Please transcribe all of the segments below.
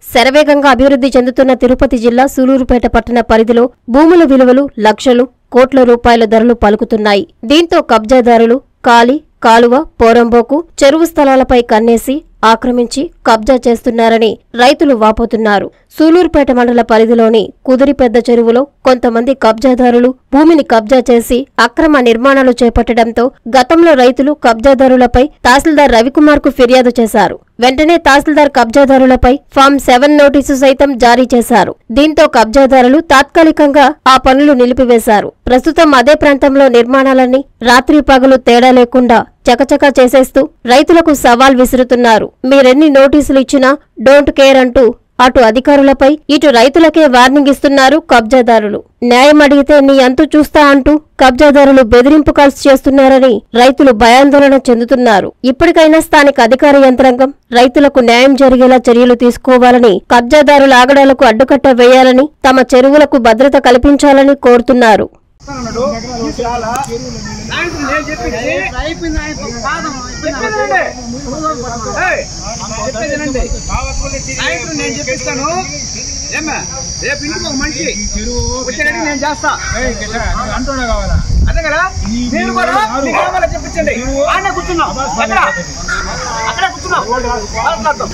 శరవేగంగా అభివృద్ధి చెందుతున్న తిరుపతి జిల్లా సూలూరుపేట పట్టణ పరిధిలో భూముల విలువలు లక్షలు కోట్ల రూపాయల ధరలు పలుకుతున్నాయి దీంతో కబ్జాదారులు కాలి కాలువ పోరంబోకు చెరువు స్థలాలపై కన్నేసి ఆక్రమించి కబ్జా చేస్తున్నారని రైతులు వాపోతున్నారు సూలూరుపేట మండల పరిధిలోని కుదిరి పెద్ద చెరువులో కొంతమంది కబ్జాదారులు భూమిని కబ్జా చేసి అక్రమ నిర్మాణాలు చేపట్టడంతో గతంలో రైతులు కబ్జాదారులపై తహసీల్దార్ రవికుమార్ కు ఫిర్యాదు చేశారు వెంటనే తహసీల్దార్ కబ్జాదారులపై ఫామ్ సెవెన్ నోటీసు సైతం జారీ చేశారు దీంతో కబ్జాదారులు తాత్కాలికంగా ఆ పనులు నిలిపివేశారు ప్రస్తుతం అదే ప్రాంతంలో నిర్మాణాలన్నీ రాత్రి పగలు తేడా లేకుండా చకచకా చేసేస్తూ రైతులకు సవాల్ విసురుతున్నారు మీరెన్ని నోటీసులు ఇచ్చినా డోంట్ కేర్ అంటూ అటు అధికారులపై ఇటు రైతులకే వార్నింగ్ ఇస్తున్నారు కబ్జాదారులు న్యాయం అడిగితే నీ అంతు చూస్తా అంటూ కబ్జాదారులు బెదిరింపు కాల్స్ చేస్తున్నారని రైతులు భయాందోళన చెందుతున్నారు ఇప్పటికైనా స్థానిక అధికార యంత్రాంగం రైతులకు న్యాయం జరిగేలా చర్యలు తీసుకోవాలని కబ్జాదారుల ఆగడాలకు అడ్డుకట్ట వేయాలని తమ చెరువులకు భద్రత కల్పించాలని కోరుతున్నారు అన్నాడు తీసుకురాలా నాయకుడు నేను చెప్పింది అయిపోయింది చెప్పేదండి ఏయ్, చెప్పేదేనండి నాయకుడు నేను చెప్పిస్తాను ఏమ్మా రేపు ఇంటికి ఒక మనిషి వచ్చేటట్టు నేను చేస్తా అంటున్నా కావాలా అదే కదా మీరు కూడా మీకు కావాలో చెప్పించండి ఆయన కూర్చున్నాం ఎక్కడ అక్కడ కూర్చున్నాం మాట్లాడతాం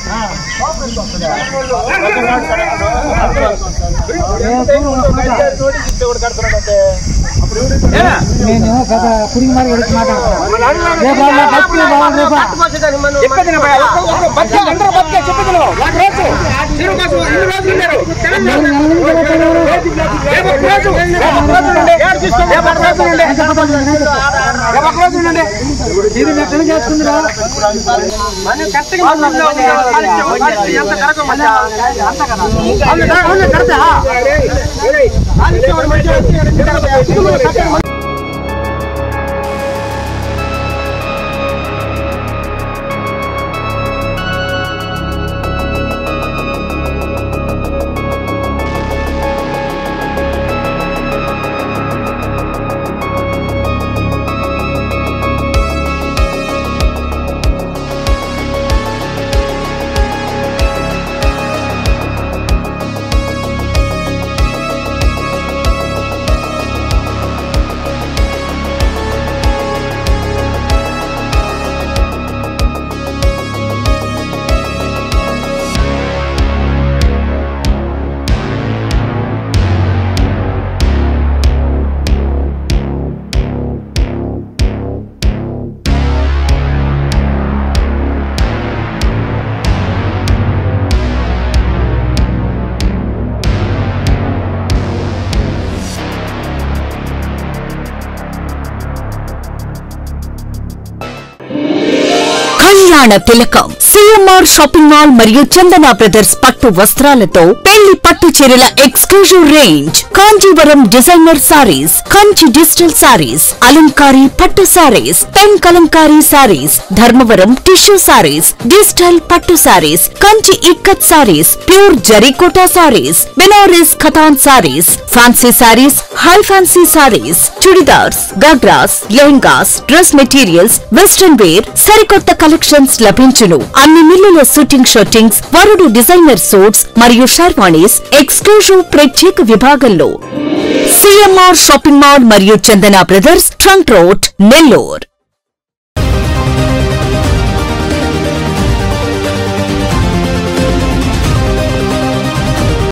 ఏనా? నేను పెద్ద పురిగి మరి గురించి మాట్లాడుతున్నాను రేపు వాళ్ళ బతుకులు బాగా రేపా చెప్పేది నా భయ. ఒక్క- ఒక్క బతికే, అందరూ బతికే చెప్పేది నువ్వు. ఒక రోజు. తిరుగు కోసం ఇన్ని రోజులు ఉన్నారు. తెలంగాణ. రేపు ఒక రోజు. రేపు ఒక రోజు ఉండండి. రేపు ఒక రోజు ఉండండి. రేపు ఒక రోజు ఉండండి. మీరు ఎక్కడ చేసుకుందిరా మనం కరెక్ట్గా మాట్లాడుతున్నాం. కాలుష్యం, ఎంత కరకం మధ్య. అవును, అవును, కరెక్టా? కాలుష్యం మధ్య. ఇది కూడా కరెక్టే. కళ్యాణ తిలకం సిఎంఆర్ షాపింగ్ మాల్ మరియు చందన బ్రదర్స్ పట్టు వస్త్రాలతో పెళ్లి పట్టు చీరల exclusive range Kanjeevaram designer sarees Kanchi digital sarees అలంకారీ pattu sarees pen kalamkari sarees Dharmavaram tissue sarees digital pattu sarees Kanchi ikkat sarees pure జరీకోటా sarees Benaras Katan sarees fancy sarees high fancy sarees churidars ghagras lehengas dress materials western wear సరికొత్త కలెక్షన్స్ లభించును అన్ని మిల్లుల షూటింగ్ షర్టింగ్స్ వరుడు డిజైనర్ సూట్స్ మరియు sherwanis exclusive ప్రత్యేక విభాగంలో సిఎంఆర్ షాపింగ్ మాల్ మరియు Chandana brothers trunk road Nellore